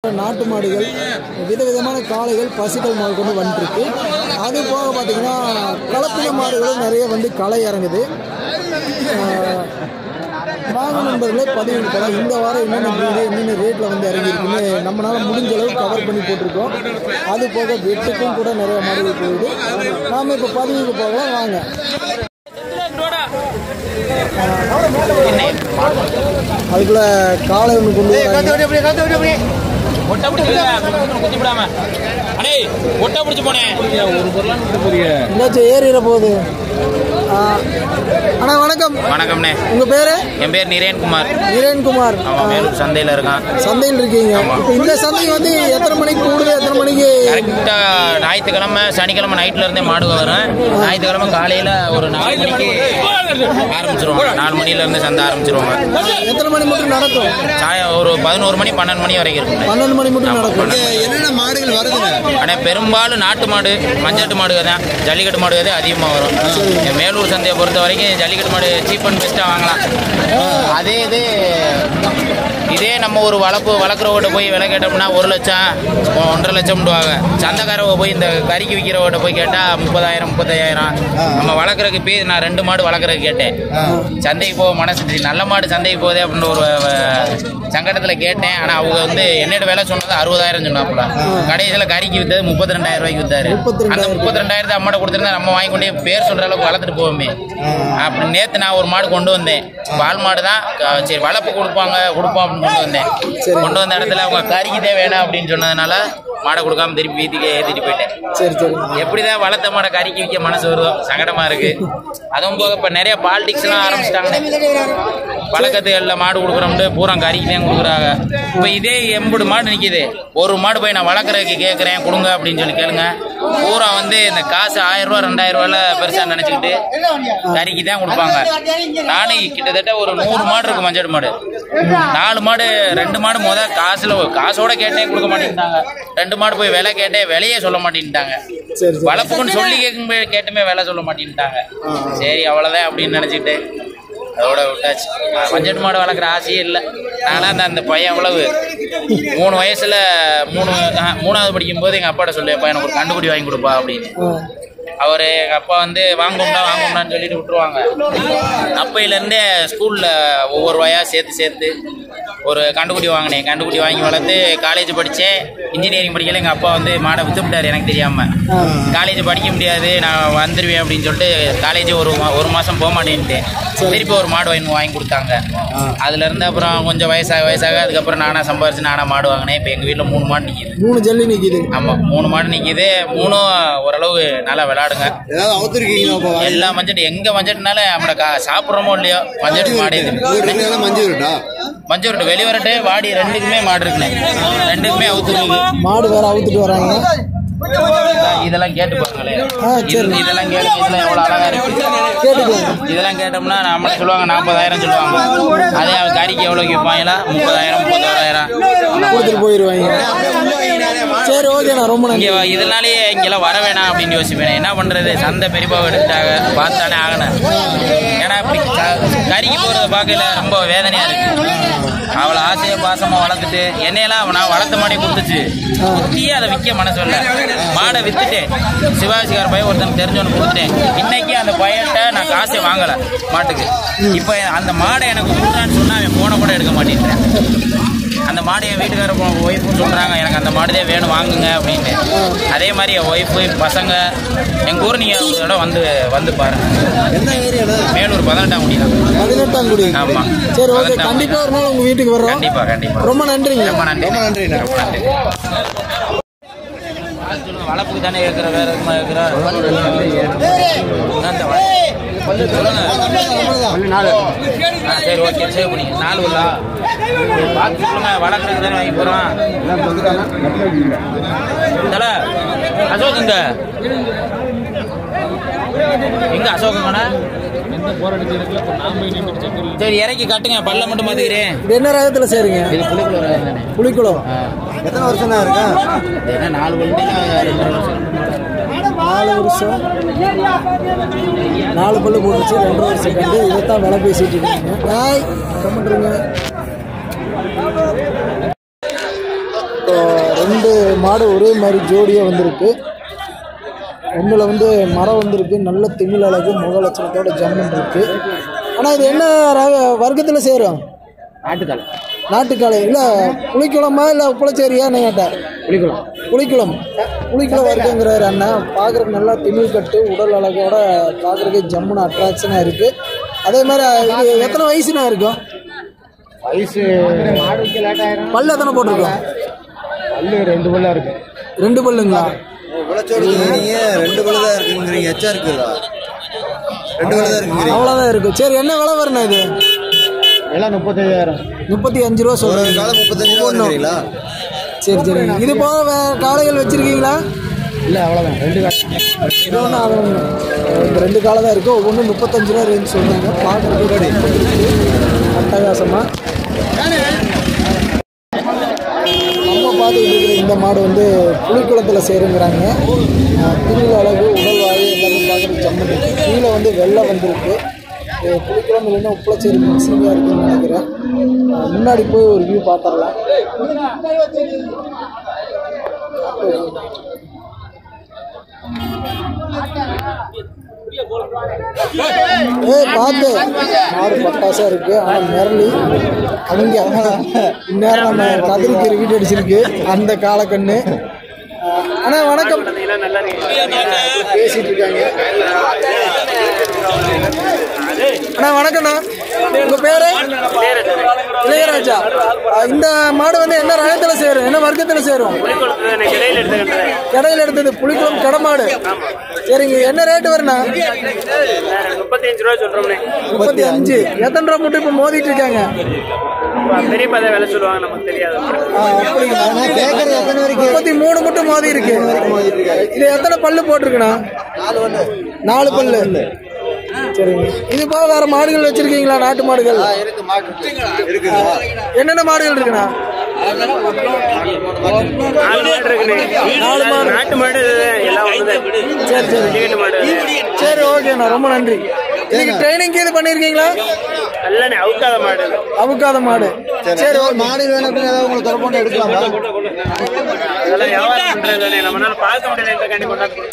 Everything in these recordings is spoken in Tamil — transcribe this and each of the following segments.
நாட்டு மாடுகள் விதவிதமான காளைகள் பசுக்கள் முதல் கொண்டு வந்துருக்கு அது போக பார்த்தீங்கன்னா கலப்பின மாடுகளும் நிறைய வந்து களை இறங்குது ஆஹ், வாங்க நண்பர்களே பதிவு போகலாம் இந்த வாரம் என்னென்ன breed, என்னென்ன ரேட்டில் வந்து இறங்கியிருக்குன்னு நம்மளால முடிஞ்ச அளவு கவர் பண்ணி போட்டிருக்கோம் அது போக வெட்டுக்கும் கூட நிறைய மாடுகள் போகுது நாம் இப்போ பதிவுக்கு போகலாம் வாங்க அதுக்குள்ள காளை ஒன்று கொண்டு வராங்க ஒட்டை பிடிச்சி குத்தி விடாம அடே ஒட்டை பிடிச்சி போனேன் ஒரு பொருளான் எங்கேயாச்சும் ஏறிட போகுது ஆ, அண்ணா வணக்கம் வணக்கம்ண்ணே உங்கள் பேர் என் பேர் நிரேன்குமார் வீரன்குமார் அவன் மேலூர் சந்தையில் இருக்கான் சந்தையில் இருக்கீங்க இப்போ இந்த சந்தை வந்து எத்தனை மணிக்கு கூடுது எத்தனை மணிக்கு கரெக்டா ஞாயிற்றுக்கிழமை சனிக்கிழமை நைட்ல இருந்தே மாடு வரும் ஞாயிற்றுக்கிழமை காலையில ஒரு நாலு மணிக்கு ஆரம்பிச்சிருவாங்க நாலு மணில இருந்து சந்தை ஆரம்பிச்சிருவாங்க எத்தனை மணி மட்டும் நடக்கும் சாய ஒரு பதினோரு மணி பன்னெண்டு மணி வரைக்கும் இருக்கும் பன்னெண்டு மணி மட்டும் நடக்கும் என்னென்ன மாடுகள் வருதுங்க ஆனால் பெரும்பாலும் நாட்டு மாடு மஞ்சாட்டு மாடு தான் ஜல்லிக்கட்டு மாடு தான் அதிகமாக வரும் இந்த மேலூர் சந்தையை பொறுத்த வரைக்கும் ஜல்லிக்கட்டு மாடு சீப் அண்ட் பெஸ்ட்டாக வாங்கலாம் அதே இது இதே நம்ம ஒரு வளர்ப்பு வளர்க்குறவட்ட போய் விலை கேட்டோம்னா ஒரு லட்சம் ஒ- ஒன்றரை லட்சம்டுவாங்க சந்தைக்காரவ போய் இந்த கறிக்கு விற்கிறவட்ட போய் கேட்டால் முப்பதாயிரம் முப்பத்தாயிரம் நம்ம வளர்க்குறதுக்கு போய் நான் ரெண்டு மாடு வளர்க்குறதுக்கு கேட்டேன் சந்தைக்கு போக மனசு சரி, நல்ல மாடு சந்தைக்கு போகுதே அப்படின்னு ஒரு சங்கடத்தில் கேட்டேன் ஆனால் அவங்க வந்து என்னோட விலை சொன்னது அறுபதாயிரம் சொன்னாப்புல கடைசியில் கறிக்கு வித்தது முப்பத்தி ரெண்டாயிரம் ரூபாய்க்கு வித்தாரு அந்த முப்பத்தி ரெண்டாயிரத்தை அம்மாட்ட கொடுத்துருந்தா நம்ம வாங்கி கொண்டு போய் பேர் சொல்ற அளவுக்கு வளர்த்துட்டு போவோமே அப்படி நேற்று நான் ஒரு மாடு கொண்டு வந்தேன் பால் மாடு தான் க- சரி வளர்ப்பு கொடுப்பாங்க கொடுப்போம் அப்படின்னு கொண்டு வந்தேன் கொண்டு வந்த இடத்துல அவங்க கறிக்கு தான் வேணும் அப்படின்னு சொன்னதுனால மாடை கொடுக்காம திருப்பி வீட்டுக்கு ஏற்றிட்டு போயிட்டேன் சரி சரி எப்படிதான் வளர்த்த மாடை கறிக்கு விற்க மனசு வருதோ சங்கடமா இருக்கு அதுவும் போக இப்ப நிறைய பாலிடிக்ஸ் எல்லாம் ஆரம்பிச்சிட்டாங்க பழக்கத்துகள்ல மாடு கொடுக்குறோம்னு பூரா கறிக்கு தான் கொடுக்குறாங்க இப்ப இதே எண்பது மாடு நிக்குது ஒரு மாடு போய் நான் வளர்க்குறதுக்கு கேட்கறேன் கொடுங்க அப்படின்னு சொல்லி கேளுங்க பூரா வந்து இந்த காசு ஆயிரம் ரூபா ரெண்டாயிரம் ரூபாய்ல பெருசா நினைச்சுக்கிட்டு கறிக்கு தான் கொடுப்பாங்க நானே கிட்டத்தட்ட ஒரு நூறு மாடு இருக்கு மஞ்சள் மாடு நாலு மாடு ரெண்டு மாடு முத காசுல காசோட கேட்டே கொடுக்க மாட்டேங்கிறாங்க ரெண்டு மாடு போய் விலை கேட்டே விலையே சொல்ல மாட்டேன்ட்டாங்க சரி சரி வளர்ப்புக்குன்னு சொல்லி கேட்கும் கேட்டுமே விலை சொல்ல மாட்டேன்ட்டாங்க சரி அவ்வளோதான் அப்படின்னு நினச்சிக்கிட்டு அதோட விட்டாச்சு நான் மஞ்சள் மாடு வளர்க்குற ஆசையே இல்லை நானும் அந்த அந்த பையன் எவ்வளவு மூணு வயசுல மூணு ஆ, மூணாவது படிக்கும்போது எங்கள் அப்பாட்ட சொல்லுவேன் எனக்கு ஒரு கண்டுபிடி வாங்கி கொடுப்பா அப்படின்னு ஆ அவர் எங்கள் அப்பா வந்து வாங்கும்டா வாங்கும்டான்னு சொல்லிட்டு விட்டுருவாங்க அப்பையிலேருந்தே ஸ்கூலில் ஒவ்வொரு ரூபாயா சேர்த்து சேர்த்து ஒரு கண்டுக்குட்டி வாங்கினேன் கண்டுக்குட்டி வாங்கி வளர்த்து காலேஜ் படித்தேன் இன்ஜினியரிங் படிக்கல எங்கள் அப்பா வந்து மாடை வித்து விட்டார் எனக்கு தெரியாமல் காலேஜ் படிக்க முடியாது நான் வந்துடுவேன் அப்படின்னு சொல்லிட்டு காலேஜ் ஒரு மா- ஒரு மாதம் போக மாட்டேன்ட்டேன் திருப்பி ஒரு மாடு வாங்கி வாங்கி கொடுத்தாங்க அதுலேருந்து அப்புறம் கொஞ்சம் வயசாக வயசாக அதுக்கப்புறம் நானாக சம்பாரிச்சு நானாக மாடு வாங்கினேன் இப்போ எங்கள் வீட்டில் மூணு மாடு நிற்கிது மூணு ஜல்லி நிற்கிது ஆமாம் மூணு மாடு நிற்கிது மூணும் ஓரளவு நல்லா விளாடுங்க ஏதாவது அவுத்துருக்கீங்களா இப்போ எல்லா மஞ்சள் எங்க மஞ்சள்னால நம்மள கா சாப்பிட்றோமோ இல்லையோ மஞ்சள் மாடு இது வீட்டுக்கு மஞ்சள் விட்டா மஞ்சள் விட்டு வெளிவரட்டு வாடி ரெண்டுக்குமே மாடு இருக்குண்ணே ரெண்டுக்குமே அவுத்துருக்கு மாடு வேற அவுத்துட்டு வராங்க இதெல்லாம் கேட்டு பாருங்களேன் ஆ, சரி. இது- இதெல்லாம் கேட்டு இதெல்லாம் எவ்வளவு அழகா இருக்கு கேட்டுக்கலாம் இதெல்லாம் கேட்டோம்னா நம்மளே சொல்லுவாங்க நாற்பதாயிரம் சொல்லுவாங்க அதே அவன் கறிக்கு எவ்வளோக்கு விற்பாங்களா முப்பதாயிரம் முப்பத்தாறாயிரம் கொடுத்துட்டு போயிடுவாங்க சரி ஓகேண்ணா ரொம்ப நன்றி இங்கே இதனாலேயே இங்கெல்லாம் வர வேணாம் அப்படின்னு யோசிப்பேன் என்ன பண்றது சந்தை பெரியப்பாவை எடுத்துட்டாங்க பார்த்தானே ஆகணும் ஏன்னா இப்படி க- கறிக்கு போறத பார்க்கல ரொம்ப வேதனையா இருக்கு அவளை ஆசையை பாசமா வளர்த்துட்டு என்னையெல்லாம் நான் வளர்த்த மாடி கொடுத்துச்சு குத்தியே அதை விற்க மனசு இல்லை மாடை வித்துட்டேன் சிவாஜிக்கார பையன் ஒருத்தன் தெரிஞ்சவனு கொடுத்துட்டேன் இன்னைக்கு அந்த பையன்ட்ட நான் காசே வாங்கல மாட்டுக்கு இப்போ அந்த மாடை எனக்கு கொடுக்குறான்னு சொன்னா அவன் போன கூட எடுக்க மாட்டேங்கிறேன் அந்த மாடு என் வீட்டுக்கார ஒய்ஃபும் சொல்கிறாங்க எனக்கு அந்த மாடு தான் வேணும் வாங்குங்க அப்படின்ட்டு அதே மாதிரி என் ஒய்ஃபு பசங்க எங்கள் ஊர் நீங்கள் ஒரு தடவை வந்து வந்து பாருங்க என்ன ஏரியாடா மேலூர் பதினெட்டாம் குடி தான் பதினெட்டாம் குடி ஆமா. சரி ஓகே பதினெட்டாம் கண்டிப்பா ஒரு நாள் உங்க வீட்டுக்கு வர்றோம் கண்டிப்பா கண்டிப்பா ரொம்ப நன்றிங்க ரொம்ப நன்றி ரொம்ப நன்றிண்ணா. ரொம்ப நன்றி சொல்லுங்க வளர்ப்புக்கு தானே இருக்கிற வேற எதுமா இருக்கிற அந்த வ- சொல்லுங்க நாலு ஆ, சரி ஓகே சேவ் பண்ணிங்க நாலு உள்ளா பார்த்து சொல்லுங்க வளர்க்குறதுக்கு தானே வாங்கி போகிறோம் தல அசோக் இங்க எங்க அசோகங்கண்ணா சரி இறக்கி கட்டுங்க பல்ல மட்டும் மாத்துக்கிறேன் இது என்ன ரகத்துல சேருங்க இது புளிக்குள்ள ரகம் தானே புளிக்குளம் எத்தனை வருஷம் தான் இருக்கா இது என்ன நாலு வண்டினா ரெண்டு வருஷம் நாலு வருஷம் நாலு பல்லு போட்டுச்சு ரெண்டு வருஷம் கண்டு இதைத்தான் விலை பேசிட்டு இருக்கீங்க ஹாய் என்ன பண்றீங்க இப்போ ரெண்டு மாடு ஒரே மாதிரி ஜோடியாக வந்திருக்கு ஒன்றில் வந்து மரம் வந்திருக்கு நல்ல திமிழ் அழகு முக லட்சணத்தோட ஜம்முன் இருக்கு ஆனால் இது என்ன ரக வர்க்கத்தில் சேரும் நாட்டுக்கால நாட்டுக்காலை இல்லை புளிக்குளமா இல்லை உப்பளச்சேரியா கேட்டேன் புளிக்குளம் புளிக்குளம் புளிக்குளம் வர்க்கங்கிறாரு அண்ணன் பார்க்குறதுக்கு நல்லா திமிழ் கட்டு உடல் அழகோட பார்க்குறதுக்கு ஜம்முன்னு அட்ராக்ஷனாக இருக்குது அதே மாதிரி இது எத்தனை வயசுனா இருக்கும் வயசு மாடுக்கு லேட் ஆயிரும் பல்லு எத்தனை போட்டிருக்கோம் பல்லு ரெண்டு பல்லா இருக்கு ரெண்டு பல்லுங்களா விளைச்சோடு நீங்க ரெண்டு பழு தான் இருக்குங்கிறீங்க எச்சா இருக்குதா ரெண்டு பழு தான் இருக்குங்கிறீங்க அவ்வளோதான் இருக்குது சரி என்ன விலை வரணும் இது எல்லாம் முப்பத்தஞ்சாயிரம் முப்பத்தி அஞ்சு ரூபா ஒரு சொல்கிறீங்க காலம் முப்பத்தஞ்சு ரூபா வருங்கிறீங்களா சரி சரி இது போக வேற காளைகள் வச்சுருக்கீங்களா இல்லை அவ்வளோதான் ரெண்டு காசு இது ஒன்றும் ஆகும் இந்த ரெண்டு காலை தான் இருக்குது ஒவ்வொன்றும் முப்பத்தஞ்சு ரூபா ரேஞ்ச் சொல்கிறாங்க பார்க்குறதுக்கு அட்டகாசமாக நம்ம பார்த்துக்கிட்டு இருக்கிற இந்த மாடு வந்து புலிக்குளத்தில் சேருங்கிறாங்க திருவிழா அளவு உடல் வாயு எல்லாமே பார்க்குறது ஜம்மு இருக்கு கீழே வந்து வெள்ளம் வந்திருக்கு இது புலிக்குளம் இல்லைன்னா உப்பளச்சேரி மிக்சிங்காக இருக்குன்னு நினைக்கிறேன் அஹ் முன்னாடி போய் ஒரு வியூ பார்த்துடலாம் ஏய் பார்த்து மாடு பட்டாசா இருக்கு ஆனா மிரளி அவங்க இந்நேரம் நம்ம கதிரிக்கு வீட்டு அடிச்சிருக்கு அந்த காலக்கண்ணு அஹ் அண்ணா வணக்கம் பேசிட்டு இருக்காங்க அண்ணா வணக்கம்ண்ணா உங்க பேரு இளையராஜா அஹ் இந்த மாடு வந்து என்ன ரகத்துல சேரும் என்ன வர்க்கத்துல சேரும் கடையில் எடுத்தது புளிக்குளம் கடமாடு சரிங்க என்ன ரேட்டு வருண்ணா முப்பத்தஞ்சு ரூபா சொல்றோம்னே முப்பத்தி அஞ்சு எத்தனை ரூபா மட்டும் இப்போ மோதிட்டு இருக்காங்க பெரிய பதை வேலை சொல்லுவாங்க நமக்கு தெரியாது ஆ, அப்படிங்களா கேட்கறது எத்தனை வரைக்கும் முப்பத்தி மூணு மட்டும் மோதி இருக்கு இது எத்தனை பல்லு போட்டிருக்குண்ணா நாலு பல்லு சரிங்க இது போக வேற மாடுகள் வச்சிருக்கீங்களா நாட்டு மாடுகள் இருக்கு மாட்டு இருக்குதா என்னென்ன மாடுகள் இருக்குண்ணா நாலு மாடு இருக்குண்ணே நாலு மாடு. நாட்டு மாடு எல்லாம் ஒண்ணுதான் சரி சரி டிக்கெட் மாடு சரி ஓகேண்ணா ரொம்ப நன்றி இன்னைக்கு ட்ரைனிங் இது பண்ணியிருக்கீங்களா எல்லாமே அவுக்காத மாடு அவுக்காத மாடு சரி ஒரு மாடு வேணும் அப்படின்னு ஏதாவது உங்களுக்கு தொடர்பு எடுக்கலாமா அதெல்லாம் வியாபாரம் பண்றது நம்மளால பார்க்க முடியல என்ற கண்டி கொண்டாந்து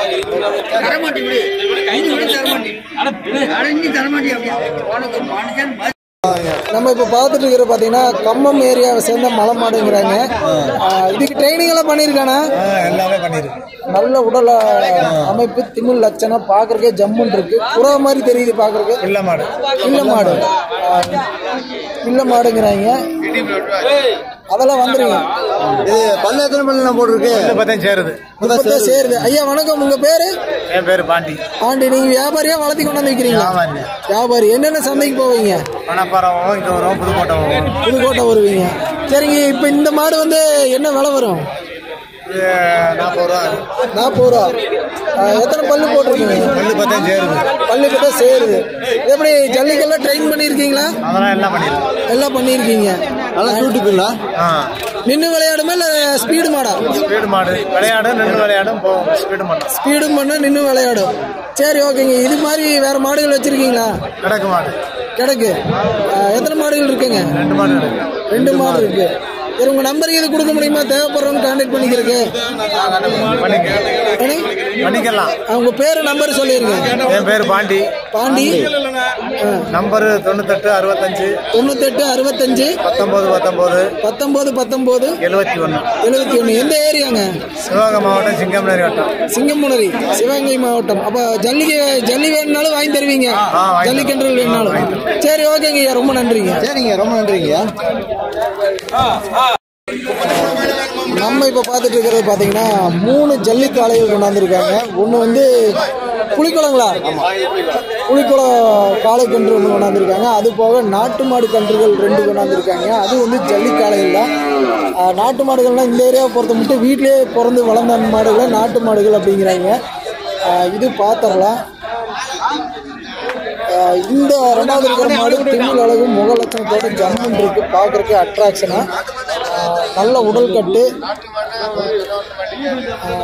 நம்ம இப்போ பார்த்துட்டு இருக்கிற பார்த்தீங்கன்னா கம்மம் ஏரியாவை சேர்ந்த மலை மாடுங்கிறாங்க ஆ, இதுக்கு ட்ரைனிங் எல்லாம் பண்ணியிருக்கானா எல்லாமே பண்ணிருக்கு நல்ல உடல் அமைப்பு திமிழ் லட்சணம் பார்க்கறக்கே ஜம்முன் இருக்கு புறா மாதிரி தெரியுது பார்க்கறக்கு இல்ல மாடு இல்ல மாடு ஆ, இல்ல மாடுங்கிறாங்க அதெல்லாம் வந்துருங்க இது பல்லு எத்தனை பல்லு நான் போட்டிருக்கு முப்பத்தஞ்சு சேருது இப்பதான் சேருது ஐயா வணக்கம் உங்க பேரு என் பேர் பாண்டி ஆண்டி நீங்க வியாபாரியா வளர்த்தி கொண்டாந்து விற்கிறீங்களா வியாபாரி. வியாபாரி என்னென்ன சந்தைக்கு போவீங்க பணப்பாரம் இங்கே வரும் புதுக்கோட்டை வரும் புதுக்கோட்டை வருவீங்க சரிங்க இப்போ இந்த மாடு வந்து என்ன விலை வரும் இது நாற்பது ரூபா நாற்பது ரூபா ஆ, எத்தனை பல்லு போட்டிருக்கீங்க பல்லு பத்தஞ்சு சேருது பல்லு கிட்ட சேருது எப்படி ஜல்லிக்கெல்லாம் ட்ரெயின் பண்ணியிருக்கீங்களா அதெல்லாம் எல்லாம் பண்ணிடுது எல்லாம் பண்ணியிருக்கீங்க நல்லா சூட்டுக்குங்களா ஆ நின்று விளையாடுமா இல்லை ஸ்பீடு மாடா ஸ்பீடு மாடு விளையாடும் நின்று விளையாடும் போகும் ஸ்பீடு மாடு ஸ்பீடும் பண்ண நின்று விளையாடும் சரி ஓகேங்க இது மாதிரி வேற மாடுகள் வச்சிருக்கீங்களா கிடக்கு மாடு கிடக்கு ஆ, எத்தனை மாடுகள் இருக்குங்க ரெண்டு மாடு கிடக்கு ரெண்டு மாடு இருக்கு சரி உங்க நம்பர் இது கொடுக்க முடியுமா தேவைப்படுறவங்க கான்டாக்ட் பண்ணிக்கிறதுக்கு பண்ணிக்க ஏண்ணே? பண்ணிக்கலாம் அவங்க பேரு நம்பர் சொல்லிருங்க என் பேர் பாண்டி பாண்டி ஆ, நம்பரு தொண்ணூத்தெட்டு அறுபத்தஞ்சு தொண்ணூத்தெட்டு அறுபத்தஞ்சு பத்தொம்போது பத்தொம்போது பத்தொன்பது பத்தொன்பது எழுபத்தி ஒன்று எழுபத்தி ஒன்று எந்த ஏரியாங்க சிவகங்கை மாவட்டம் சிங்கம்நேரி வட்டம் சிங்கமுனரி சிவகங்கை மாவட்டம் அப்ப ஜல்லிக்கு ஜல்லி வேணும்னாலும் வாங்கி தருவீங்க வாங்கி ஜல்லிக்கன்று வேணும்னாலும் சரி ஓகேங்க ஐயா ரொம்ப நன்றிங்க சரிங்க ரொம்ப நன்றிங்க நம்ம இப்போ பார்த்துட்டு இருக்கிறது பார்த்தீங்கன்னா மூணு ஜல்லி காளைகள் கொண்டாந்துருக்காங்க ஒன்று வந்து புலிக்குளங்களா புலிக்குளம் காளை கன்று ஒன்று கொண்டாந்துருக்காங்க அது போக நாட்டு மாடு கன்றுகள் ரெண்டு கொண்டாந்துருக்காங்க அது வந்து ஜல்லி காளைகள் தான் ஆஹ் நாட்டு மாடுகள்லாம் இந்த ஏரியாவை பொறுத்த மட்டும் வீட்டிலேயே பிறந்து வளர்ந்த மாடுகளை நாட்டு மாடுகள் அப்படிங்கிறாங்க ஆஹ் இது பார்த்துடலாம் ஆஹ் இந்த ரெண்டாவது இருக்கிற மாடு திமிழ் அழகு முக லட்சணத்தோட ஜம்முன் இருக்கு பார்க்கறதுக்கு அட்ராக்ஷனா நல்ல உடல் கட்டு ஆஹ்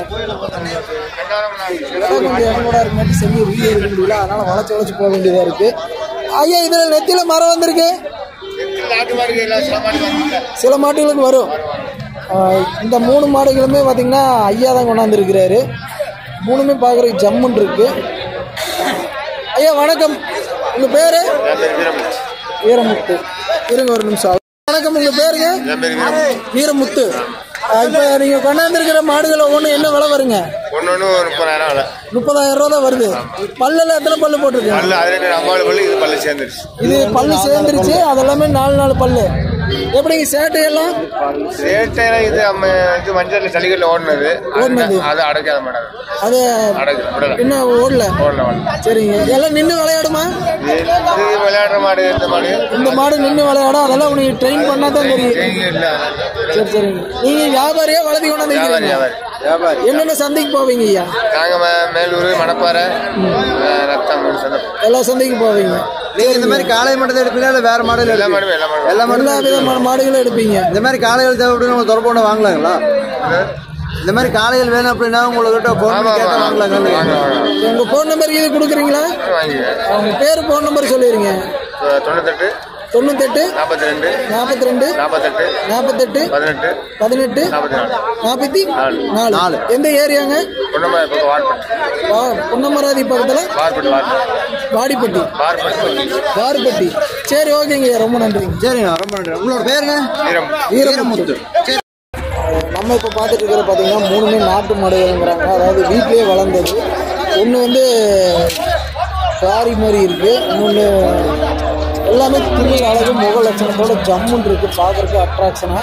இடம் கொஞ்சம் இடங்கூட இருக்கு மாதிரி சரியா வீடு எடுக்க முடியல அதனால வளைச்சு வளைச்சு போக வேண்டியதா இருக்கு ஐயா இதுல நெத்தியில மரம் வந்திருக்கு சில மாட்டுகளுக்கு வரும் ஆஹ் இந்த மூணு மாடுகளுமே பார்த்தீங்கன்னா ஐயா தான் கொண்டாந்துருக்கிறாரு மூணுமே பார்க்குறதுக்கு ஜம்முன் இருக்கு ஐயா வணக்கம் உங்கள் பேர் வீரமுத்து இருங்க ஒரு நிமிஷம் வணக்கம் உங்கள் பேருங்க வீரமுத்து இப்போ நீங்கள் கொண்டாந்துருக்கிற மாடுகள் ஒவ்வொன்றும் என்ன விலை வருங்க ஒன்று ஒன்று ஒரு முப்பதாயிரம் விலை முப்பதாயிரம் ரூபா தான் வருது பல்லில் எத்தனை பல்லு போட்டிருக்கீங்க பல்லு அது ரெண்டு அம்மாள் பல்லு இது பல்லு சேர்ந்துருச்சு இது பல்லு சேர்ந்துருச்சு அதெல்லாமே நாலு நாலு பல்லு எப்படிங்க சேட்டையெல்லாம் ரேட்டையில இது அம்ம இது மஞ்சள் ஜல்லிக்கட்டில் ஓடினது ஓடுனது. அது அடைக்காத மாட்டாது அது அடைக்கல விடல இன்னும் ஓடல ஓடல ஓடல சரிங்க எல்லாம் நின்று விளையாடுமா இது இது விளையாடுற மாடு இந்த மாடு இந்த மாடு நின்று விளையாடும் அதெல்லாம் உனக்கு ட்ரெயின் பண்ணா தான் தெரியும் செய்தி இல்லை சரி சரிங்க நீங்க வியாபாரியா வளர்த்தி கொண்டாந்து வியாபாரி விற்கிறீங்க வியாபாரி என்னென்ன சந்தைக்கு போவீங்க ஐயா நாங்கள் மே- மேலூர் மணப்பாறை அஹ், ரத்தம் மூணு சந்தை எல்லா சந்தைக்கும் போவீங்க நீங்க இந்த மாதிரி காளை மட்டும் தான் எடுப்பீங்களா இல்ல வேற மாடல் எல்லா மாடுமே எல்லா மாடுமே எல்லா மாடும் எல்லா விதமான மாடுகளும் எடுப்பீங்க இந்த மாதிரி காளைகள் தேவைப்படுன்னு உங்க தொடர்பு வாங்கலாங்களா இந்த மாதிரி காளைகள் வேணும் அப்படின்னா உங்கள்கிட்ட போன் ஆமா பண்ணி கேட்டா ஆமா வாங்கலாங்களா வாங்க வாங்க உங்க ஃபோன் நம்பர் இது கொடுக்குறீங்களா வாங்கிக்கிறேன் அவங்க பேர் ஃபோன் நம்பர் சொல்லிடுங்க தொண்ணூத்தெட்டு தொண்ணூத்தெட்டு நாற்பத்தி ரெண்டு நாற்பத்தி ரெண்டு நாற்பத்தெட்டு நாற்பத்தெட்டு பதினெட்டு பதினெட்டு நாற்பத்தி நாலு நாற்பத்தி நாலு நாலு. எந்த ஏரியாங்க பொன்னம்மா பக்கம் வார்பட்டு வா- பொன்னமராதி பக்கத்தில் வார்பட்டு வார்பட்டு வாடிப்பட்டி வார்பட்டு வாடிப்பட்டி சரி ஓகேங்க ரொம்ப நன்றிங்க சரிண்ணா ரொம்ப நன்றி உங்களோட பேருங்க வீரம் வீரமுத்து நம்ம இப்போ பார்த்துட்டு இருக்கிற பார்த்தீங்கன்னா மூணுமே நாட்டு மாடுகள்ங்கிறாங்க அதாவது வீட்டிலேயே வளர்ந்தது ஒன்று வந்து சாரி மாதிரி இருக்குது இன்னொன்று எல்லாமே திமிழ் அழகு முக லட்சணத்தோட ஜம்முன்னு இருக்குது பார்க்குறதுக்கு அட்ராக்ஷனாக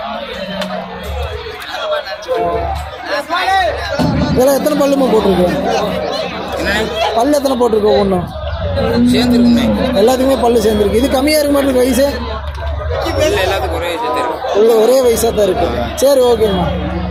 இதெல்லாம் எத்தனை பல்லுமா போட்டிருக்கு பல்லு எத்தனை போட்டிருக்கு ஒன்றும் சேர்ந்துருக்குமே எல்லாத்துக்குமே பல்லு சேர்ந்துருக்கு இது கம்மியாக இருக்க மாட்டேங்குது வயசு இல்லை எல்லாத்துக்கும் ஒரே சேர்த்துருக்கு உள்ள ஒரே வயசாக தான் இருக்கு சரி ஓகேம்மா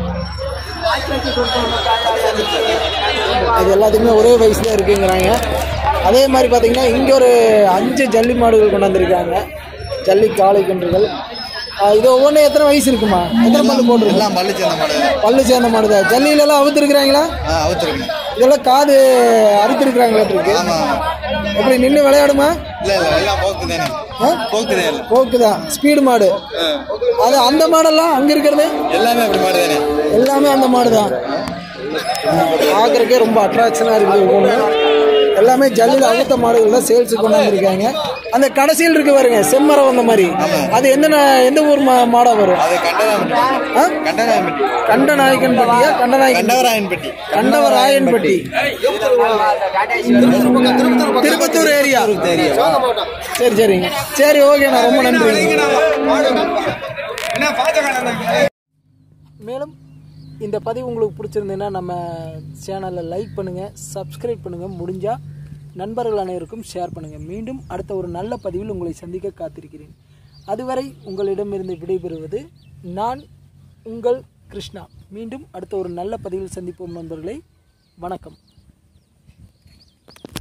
அது எல்லாத்துக்குமே ஒரே வயசு தான் இருக்குங்கிறாங்க அதே மாதிரி பார்த்தீங்கன்னா இங்கே ஒரு அஞ்சு ஜல்லி மாடுகள் கொண்டாந்துருக்காங்க ஜல்லி காளை கன்றுகள் ஆஹ் இது ஒவ்வொன்றும் எத்தனை வயசு இருக்குமா எத்தனை பல்லு போட்டுருக்கு எல்லாம் பள்ளி சேர்ந்த மாடு பல்லு சேர்ந்த மாடு தான் ஜல்லியிலலாம் அவுத்துருக்குறாங்களா ஆ அவுத்துருக்கணும் இதெல்லாம் காது அறுத்துருக்குறாங்களாட்டிருக்கு எப்படி நின்று விளையாடுமா இல்ல இல்ல எல்லாம் போக்கு தானே ஆ? போக்கு தான் எல்லாம். போக்கு தான் ஸ்பீடு மாடு அது அந்த மாடெல்லாம் அங்கே இருக்கிறது எல்லாமே அப்படி மாடு தானே எல்லாமே அந்த மாடு தான் பார்க்குறக்கே ரொம்ப அட்ராக்ஷனாக இருக்குது ஒவ்வொன்று எல்லாமே ஜல்லியில் அழுத்த மாடுகள் தான் சேல்ஸுக்கு கொண்டாந்துருக்காங்க அந்த கடைசியில் இருக்கு பாருங்க செம்மரம் வந்த மாதிரி அது எந்த நா- எந்த ஊர் மா மாடா வரும் அது கண்டராயன்பட்டி ஆ? கண்டராயன்பட்டி கண்டநாயக்கன் பட்டியா கண்டநாயக்கன் கண்டவராயன்பட்டி கண்டவராயன்பட்டி திருப்பத்தூர் ஏரியா சரி சரிங்க சரி ஓகேண்ணா ரொம்ப நன்றி மேலும் இந்த பதிவு உங்களுக்கு பிடிச்சிருந்ததுன்னா நம்ம சேனலை லைக் பண்ணுங்கள் சப்ஸ்கிரைப் பண்ணுங்கள் முடிஞ்சால் நண்பர்கள் அனைவருக்கும் ஷேர் பண்ணுங்கள் மீண்டும் அடுத்த ஒரு நல்ல பதிவில் உங்களை சந்திக்க காத்திருக்கிறேன் அதுவரை உங்களிடமிருந்து விடைபெறுவது நான் உங்கள் கிருஷ்ணா மீண்டும் அடுத்த ஒரு நல்ல பதிவில் சந்திப்போம் நண்பர்களே வணக்கம்